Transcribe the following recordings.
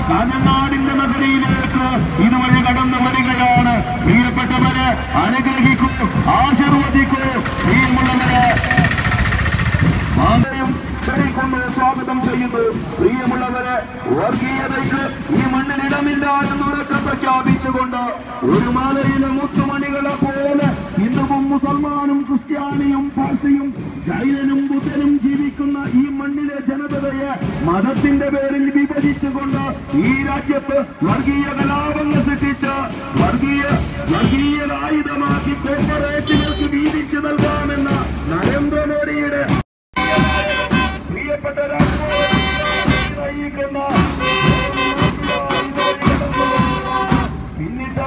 കാഞ്ഞങ്ങാടിന്റെ നഗരിയിലേക്ക് ഇതുവഴി കടന്നു വരികയാണ് പ്രിയപ്പെട്ടവരെ അനുഗ്രഹിക്കൂ ആശീർവദിക്കൂ പ്രിയമുള്ളവരെ മാതയും ക്ഷണിക്കൊണ്ട് സ്വാഗതം ചെയ്യുന്നു പ്രിയമുള്ളവരെ വർഗീയതയ്ക്ക് ഈ മണ്ണിനിടമില്ല എന്നുറക്കെ പ്രഖ്യാപിച്ചുകൊണ്ട് ഒരു മാലയിലെ മുത്തുമണികളെ പോലെ ഹിന്ദുവും മുസൽമാനും ക്രിസ്ത്യാനിയും പാഴ്സിയും ജൈനനും ബുദ്ധനും ജീവിക്കുന്ന ഈ മണ്ണിലെ ജനതയെ മതത്തിന്റെ പേരിൽ വിഭജിച്ചുകൊണ്ട് ഈ രാജ്യത്ത് വർഗീയ കലാപങ്ങൾ സൃഷ്ടിച്ച് വർഗീയ വർഗീയതായുധമാക്കി കോർപ്പറേറ്റുകൾക്ക് വീതിച്ചു നൽകാമെന്ന നരേന്ദ്രമോദിയുടെ പ്രിയപ്പെട്ട രാഷ്ട്രീയ നയിക്കുന്ന പിന്നിട്ട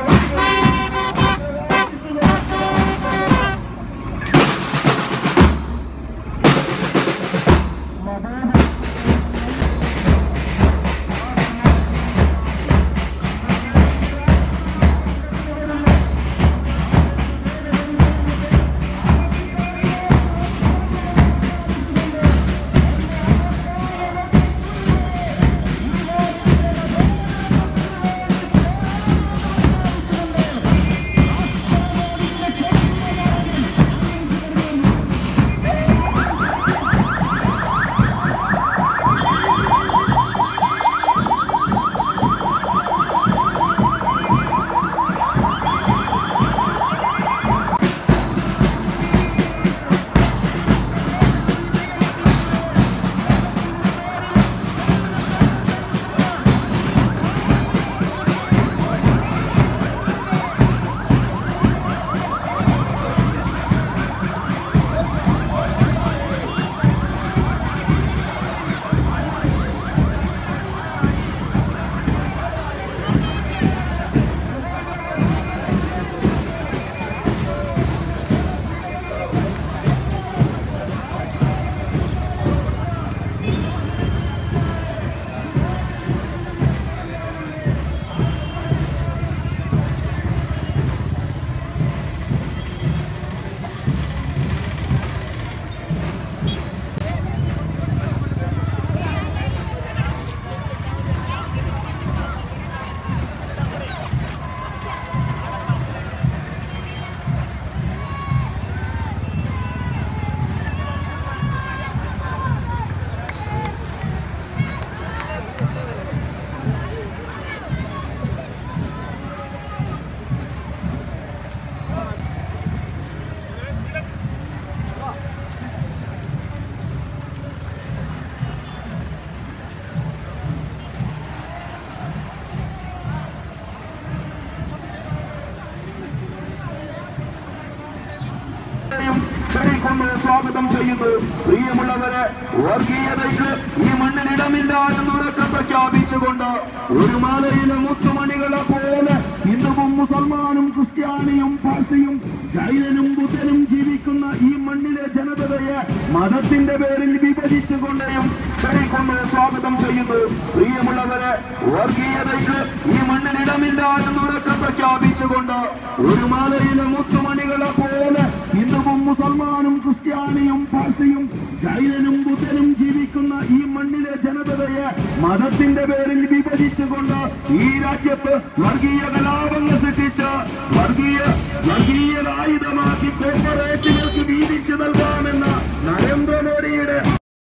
ക്ഷണിക്കുന്നു സ്വാഗതം ചെയ്യുന്നു പ്രിയമുള്ളവരെ വർഗീയതയ്ക്ക് ഈ മണ്ണിനിടമില്ല എന്നുറക്കെ പ്രഖ്യാപിച്ചുകൊണ്ട് ഒരു മാലയിലെ മുത്തുമണികളെ പോലെ ഹിന്ദുവും മുസൽമാനും ക്രിസ്ത്യാനിയും പാഴ്സിയും ജൈനനും ബുദ്ധനും ജീവിക്കുന്ന ഈ മണ്ണിലെ ജനതയെ മതത്തിന്റെ പേരിൽ വിഭജിച്ചുകൊണ്ടേയും ക്ഷണിക്കുന്നു സ്വാഗതം ചെയ്യുന്നു പ്രിയമുള്ളവരെ വർഗീയതയ്ക്ക് ഈ മണ്ണിനിടമില്ല എന്നുറക്കെ പ്രഖ്യാപിച്ചുകൊണ്ട് ഒരു മാലയിലെ മുത്തുമണികളെ പോലെ ഹിന്ദുവും മുസൽമാനും ക്രിസ്ത്യാനിയും പാഴ്സിയും ജൈനനും ബുദ്ധനും ജീവിക്കുന്ന ഈ മണ്ണിലെ ജനതയെ മതത്തിന്റെ പേരിൽ വിഭജിച്ചുകൊണ്ട് ഈ രാജ്യത്ത് വർഗീയ കലാപ